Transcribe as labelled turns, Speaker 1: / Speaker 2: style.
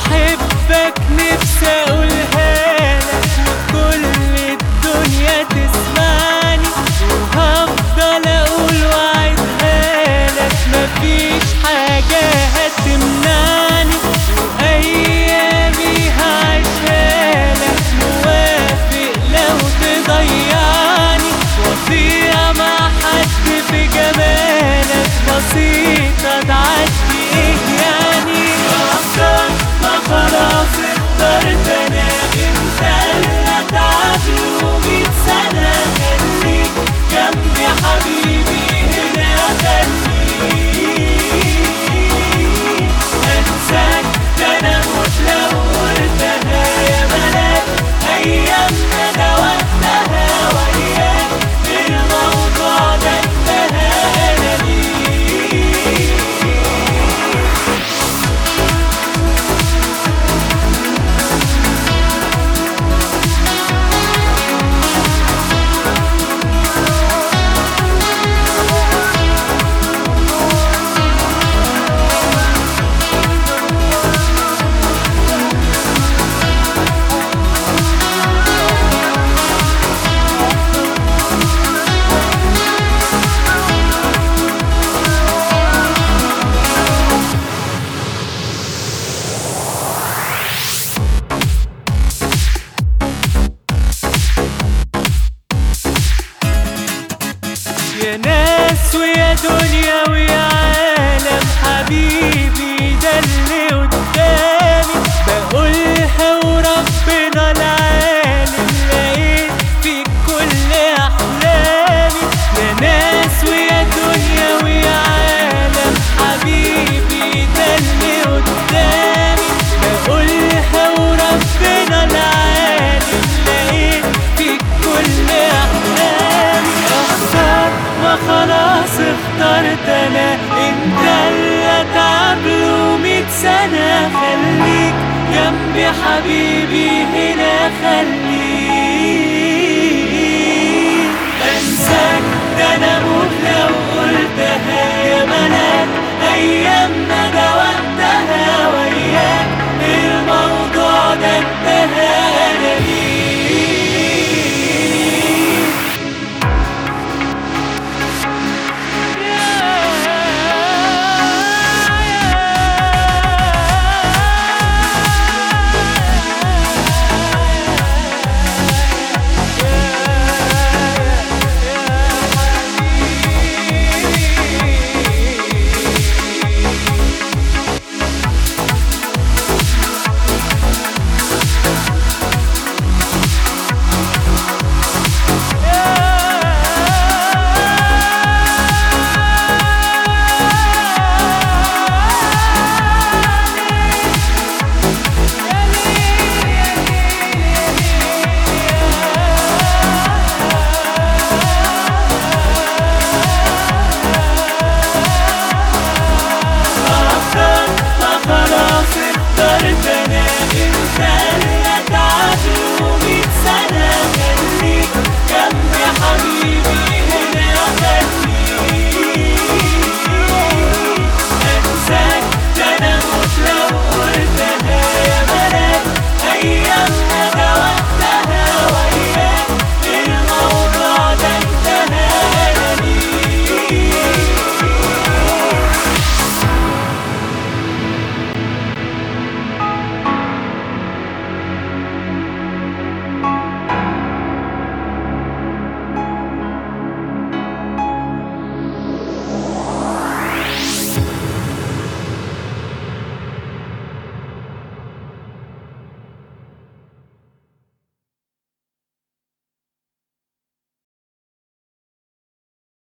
Speaker 1: بحبك نفسي اقولها لك وكل الدنيا تسمعني وهفضل اقول واعدها لك مفيش حاجة هتمنعني وايامي هعيشها لك موافق لو تضيعني وصية مع حد في جمالك بسيطة تعدي ايه يعني اختار ما خلاص اخترت انا انت اللي اتعب ومية سنة خليك جنبي حبيبي هنا خليك انساك ده انا مش لو قلتها يا ملاك ايامنا ده وقتها وياك الموضوع ده انتهى انا ليك يا ناس ويا دنيا ويا عالم حبيبي ده اللي قدامي بقولها وربنا العالم لقيت فيك كل احلامي يا ناس ويا دنيا ويا عالم حبيبي ده اللي قدامي بقولها وربنا العالم لقيت فيك كل احلامي اختار ما خلاص اخترت انا انت اللي اتعب له مية سنة خليك جنبي حبيبي هنا خليك انساك ده انا اموت لو قلتها يا ملاك ايام